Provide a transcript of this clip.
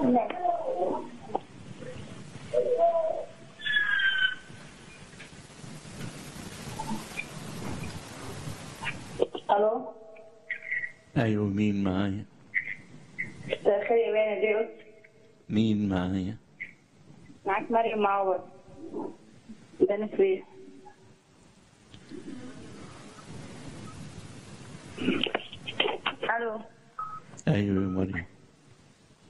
الو ايوه مين معايا مساء الخير يا بني ديوس مين معايا معاك مريم معوض بني سويف الو ايوه يا مريم